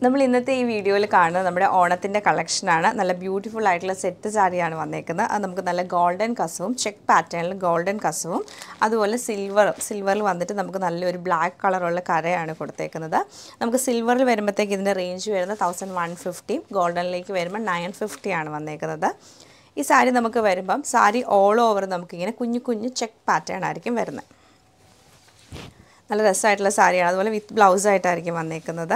നമ്മൾ ഇന്നത്തെ ഈ വീഡിയോയിൽ കാണുന്നത് നമ്മുടെ ഓണത്തിൻ്റെ കളക്ഷനാണ് നല്ല ബ്യൂട്ടിഫുൾ ആയിട്ടുള്ള സെറ്റ് സാരിയാണ് വന്നേക്കുന്നത് അത് നമുക്ക് നല്ല ഗോൾഡൻ കസവും ചെക്ക് പാറ്റേണിൽ ഗോൾഡൻ കസവും അതുപോലെ സിൽവറും സിൽവറിൽ വന്നിട്ട് നമുക്ക് നല്ലൊരു ബ്ലാക്ക് കളറുള്ള കരയാണ് കൊടുത്തേക്കുന്നത് നമുക്ക് സിൽവറിൽ വരുമ്പോഴത്തേക്ക് ഇതിൻ്റെ റേഞ്ച് വരുന്നത് തൗസൻഡ് വൺ ഫിഫ്റ്റി ഗോൾഡനിലേക്ക് വരുമ്പോൾ നയൻ ഫിഫ്റ്റി ആണ് വന്നേക്കുന്നത് ഈ സാരി നമുക്ക് വരുമ്പം സാരി ഓൾ ഓവർ നമുക്കിങ്ങനെ കുഞ്ഞു കുഞ്ഞു ചെക്ക് പാറ്റേൺ ആയിരിക്കും വരുന്നത് നല്ല രസമായിട്ടുള്ള സാരിയാണ് അതുപോലെ വിത്ത് ബ്ലൗസായിട്ടായിരിക്കും വന്നേക്കുന്നത്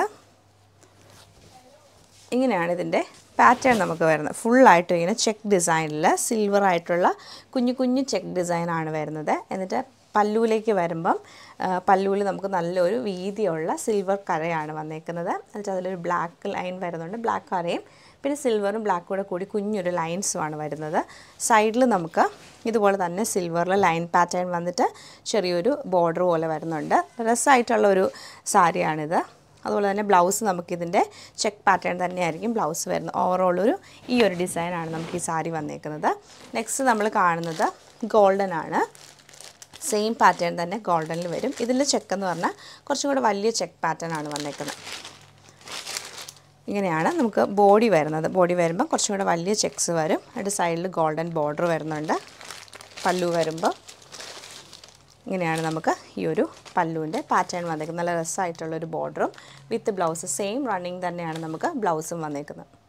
ഇങ്ങനെയാണ് ഇതിൻ്റെ പാറ്റേൺ നമുക്ക് വരുന്നത് ഫുള്ളായിട്ട് ഇങ്ങനെ ചെക്ക് ഡിസൈനിൽ സിൽവർ ആയിട്ടുള്ള കുഞ്ഞു കുഞ്ഞു ചെക്ക് ഡിസൈനാണ് വരുന്നത് എന്നിട്ട് പല്ലുവിലേക്ക് വരുമ്പം പല്ലുവിൽ നമുക്ക് നല്ലൊരു വീതിയുള്ള സിൽവർ കരയാണ് വന്നേക്കുന്നത് എന്നിട്ട് അതിലൊരു ബ്ലാക്ക് ലൈൻ വരുന്നുണ്ട് ബ്ലാക്ക് കരയും പിന്നെ സിൽവറും ബ്ലാക്കും കൂടെ കൂടി കുഞ്ഞൊരു ലൈൻസുമാണ് വരുന്നത് സൈഡിൽ നമുക്ക് ഇതുപോലെ തന്നെ സിൽവറിൽ ലൈൻ പാറ്റേൺ വന്നിട്ട് ചെറിയൊരു ബോർഡർ പോലെ വരുന്നുണ്ട് രസമായിട്ടുള്ള ഒരു സാരിയാണിത് അതുപോലെ തന്നെ ബ്ലൗസ് നമുക്കിതിൻ്റെ ചെക്ക് പാറ്റേൺ തന്നെയായിരിക്കും ബ്ലൗസ് വരുന്നത് ഓവറോൾ ഒരു ഈ ഒരു ഡിസൈനാണ് നമുക്ക് ഈ സാരി വന്നേക്കുന്നത് നെക്സ്റ്റ് നമ്മൾ കാണുന്നത് ഗോൾഡൻ ആണ് സെയിം പാറ്റേൺ തന്നെ ഗോൾഡനിൽ വരും ഇതിൻ്റെ ചെക്ക് എന്ന് പറഞ്ഞാൽ കുറച്ചും കൂടെ വലിയ ചെക്ക് പാറ്റേൺ ആണ് വന്നേക്കുന്നത് ഇങ്ങനെയാണ് നമുക്ക് ബോഡി വരുന്നത് ബോഡി വരുമ്പോൾ കുറച്ചും കൂടെ വലിയ ചെക്സ് വരും അതിൻ്റെ സൈഡിൽ ഗോൾഡൻ ബോർഡർ വരുന്നുണ്ട് പല്ലു വരുമ്പോൾ ഇങ്ങനെയാണ് നമുക്ക് ഈ ഒരു പല്ലുവിൻ്റെ പാറ്റേൺ വന്നേക്കുന്നത് നല്ല രസമായിട്ടുള്ളൊരു ബോർഡറും വിത്ത് ബ്ലൗസ് സെയിം റണ്ണിങ് തന്നെയാണ് നമുക്ക് ബ്ലൗസും വന്നേക്കുന്നത്